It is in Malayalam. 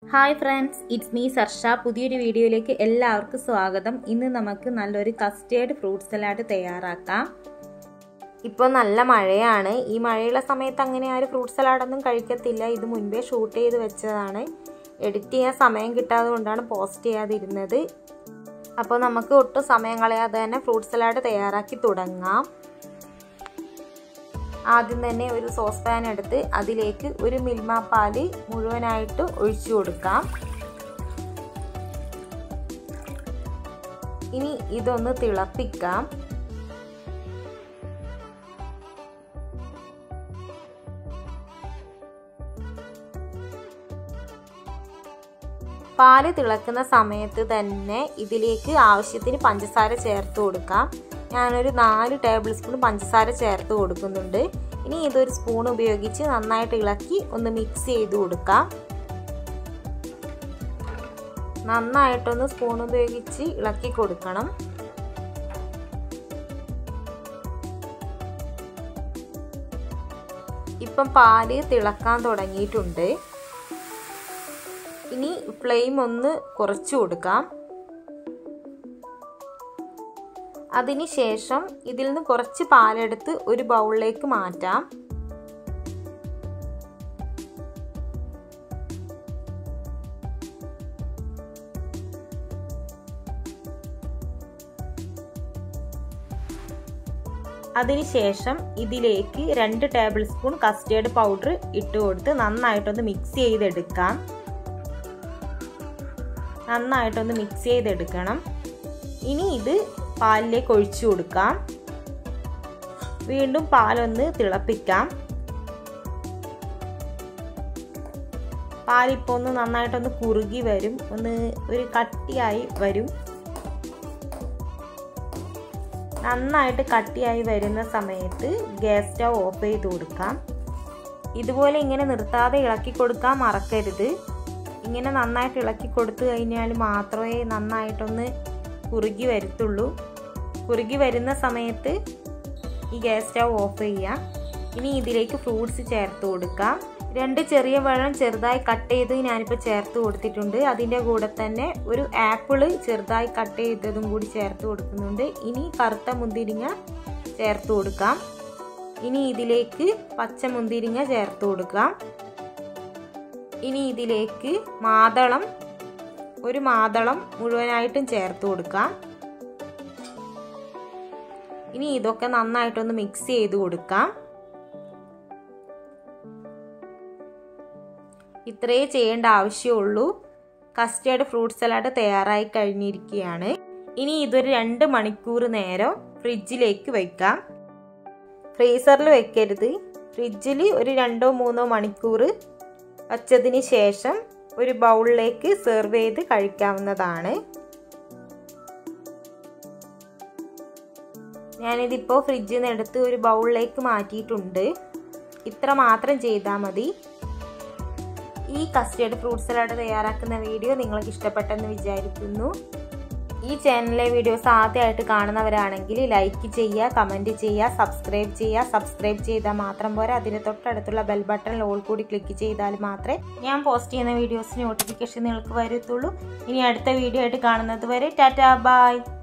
hi friends it's me Sarsha പുതിയൊരു വീഡിയോയിലേക്ക് എല്ലാവർക്കും സ്വാഗതം ഇന്ന് നമുക്ക് നല്ലൊരു കസ്റ്റേർഡ് ഫ്രൂട്ട് സലാഡ് തയ്യാറാക്കാം ഇപ്പോൾ നല്ല മഴയാണ് ഈ മഴയുള്ള സമയത്ത് അങ്ങനെ ആരും ഫ്രൂട്ട് സലാഡൊന്നും കഴിക്കത്തില്ല ഇത് മുൻപേ ഷൂട്ട് ചെയ്ത് വെച്ചതാണ് എഡിറ്റ് ചെയ്യാൻ സമയം കിട്ടാതെ കൊണ്ടാണ് പോസ്റ്റ് ചെയ്യാതിരുന്നത് അപ്പോൾ നമുക്ക് ഒട്ടും സമയം കളയാതെ തന്നെ ഫ്രൂട്ട് സലാഡ് തയ്യാറാക്കി തുടങ്ങാം ആദ്യം തന്നെ ഒരു സോസ് പാൻ എടുത്ത് അതിലേക്ക് ഒരു മിൽമ പാല് മുഴുവനായിട്ട് ഒഴിച്ചു കൊടുക്കാം ഇനി ഇതൊന്ന് തിളപ്പിക്കാം പാല് തിളക്കുന്ന സമയത്ത് തന്നെ ഇതിലേക്ക് ആവശ്യത്തിന് പഞ്ചസാര ചേർത്ത് കൊടുക്കാം ഞാനൊരു നാല് ടേബിൾ സ്പൂൺ പഞ്ചസാര ചേർത്ത് കൊടുക്കുന്നുണ്ട് ഇനി ഇതൊരു സ്പൂൺ ഉപയോഗിച്ച് നന്നായിട്ട് ഇളക്കി ഒന്ന് മിക്സ് ചെയ്ത് കൊടുക്കാം നന്നായിട്ടൊന്ന് സ്പൂൺ ഉപയോഗിച്ച് ഇളക്കി കൊടുക്കണം ഇപ്പം പാല് തിളക്കാൻ തുടങ്ങിയിട്ടുണ്ട് ഇനി ഫ്ലെയിം ഒന്ന് കുറച്ച് കൊടുക്കാം അതിനുശേഷം ഇതിൽ നിന്ന് കുറച്ച് പാലെടുത്ത് ഒരു ബൗളിലേക്ക് മാറ്റാം അതിനുശേഷം ഇതിലേക്ക് രണ്ട് ടേബിൾ സ്പൂൺ കസ്റ്റേർഡ് പൗഡർ ഇട്ട് കൊടുത്ത് നന്നായിട്ടൊന്ന് മിക്സ് ചെയ്തെടുക്കാം നന്നായിട്ടൊന്ന് മിക്സ് ചെയ്തെടുക്കണം ഇനി ഇത് പാലിലേക്ക് ഒഴിച്ചു കൊടുക്കാം വീണ്ടും പാലൊന്ന് തിളപ്പിക്കാം പാലിപ്പോൾ ഒന്ന് നന്നായിട്ടൊന്ന് കുറുകി വരും ഒന്ന് ഒരു കട്ടിയായി വരും നന്നായിട്ട് കട്ടിയായി വരുന്ന സമയത്ത് ഗ്യാസ് സ്റ്റൗ ഓഫ് ചെയ്ത് കൊടുക്കാം ഇതുപോലെ ഇങ്ങനെ നിർത്താതെ ഇളക്കി കൊടുക്കാൻ മറക്കരുത് ഇങ്ങനെ നന്നായിട്ട് ഇളക്കി കൊടുത്തു കഴിഞ്ഞാൽ മാത്രമേ നന്നായിട്ടൊന്ന് കുറുകി വരത്തുള്ളൂ കുറുകി വരുന്ന സമയത്ത് ഈ ഗ്യാസ് സ്റ്റൗ ഓഫ് ചെയ്യാം ഇനി ഇതിലേക്ക് ഫ്രൂട്ട്സ് ചേർത്ത് കൊടുക്കാം രണ്ട് ചെറിയ വെള്ളം ചെറുതായി കട്ട് ചെയ്ത് ഞാനിപ്പോൾ ചേർത്ത് കൊടുത്തിട്ടുണ്ട് അതിൻ്റെ കൂടെ തന്നെ ഒരു ആപ്പിള് ചെറുതായി കട്ട് ചെയ്തതും കൂടി ചേർത്ത് കൊടുക്കുന്നുണ്ട് ഇനി കറുത്ത മുന്തിരിങ്ങ ചേർത്ത് കൊടുക്കാം ഇനി ഇതിലേക്ക് പച്ച മുന്തിരിങ്ങ ചേർത്ത് കൊടുക്കാം ഇനി ഇതിലേക്ക് മാതളം ഒരു മാതളം മുഴുവനായിട്ടും ചേർത്ത് കൊടുക്കാം ഇനി ഇതൊക്കെ നന്നായിട്ടൊന്ന് മിക്സ് ചെയ്ത് കൊടുക്കാം ഇത്രയേ ചെയ്യേണ്ട ആവശ്യമുള്ളൂ കസ്റ്റേർഡ് ഫ്രൂട്ട് സലാഡ് തയ്യാറായി കഴിഞ്ഞിരിക്കുകയാണ് ഇനി ഇതൊരു രണ്ട് മണിക്കൂർ നേരം ഫ്രിഡ്ജിലേക്ക് വയ്ക്കാം ഫ്രീസറിൽ വെക്കരുത് ഫ്രിഡ്ജിൽ ഒരു രണ്ടോ മൂന്നോ മണിക്കൂർ വച്ചതിന് ശേഷം ഒരു ബൗളിലേക്ക് സെർവ് ചെയ്ത് കഴിക്കാവുന്നതാണ് ഞാനിതിപ്പോൾ ഫ്രിഡ്ജിൽ നിന്ന് എടുത്ത് ഒരു ബൗളിലേക്ക് മാറ്റിയിട്ടുണ്ട് ഇത്ര മാത്രം ചെയ്താൽ മതി ഈ കസ്റ്റേർഡ് ഫ്രൂട്ട് സലാഡ് തയ്യാറാക്കുന്ന വീഡിയോ നിങ്ങൾക്ക് ഇഷ്ടപ്പെട്ടെന്ന് വിചാരിക്കുന്നു ഈ ചാനലിലെ വീഡിയോസ് ആദ്യമായിട്ട് കാണുന്നവരാണെങ്കിൽ ലൈക്ക് ചെയ്യുക കമൻറ്റ് ചെയ്യുക സബ്സ്ക്രൈബ് ചെയ്യുക സബ്സ്ക്രൈബ് ചെയ്താൽ മാത്രം പോരാ അതിന് തൊട്ടടുത്തുള്ള ബെൽ ബട്ടൺ ഓൾ കൂടി ക്ലിക്ക് ചെയ്താൽ മാത്രമേ ഞാൻ പോസ്റ്റ് ചെയ്യുന്ന വീഡിയോസ് നോട്ടിഫിക്കേഷൻ നിങ്ങൾക്ക് വരത്തുള്ളൂ ഇനി അടുത്ത വീഡിയോ ആയിട്ട് കാണുന്നത് വരെ ടാറ്റാ ബായ്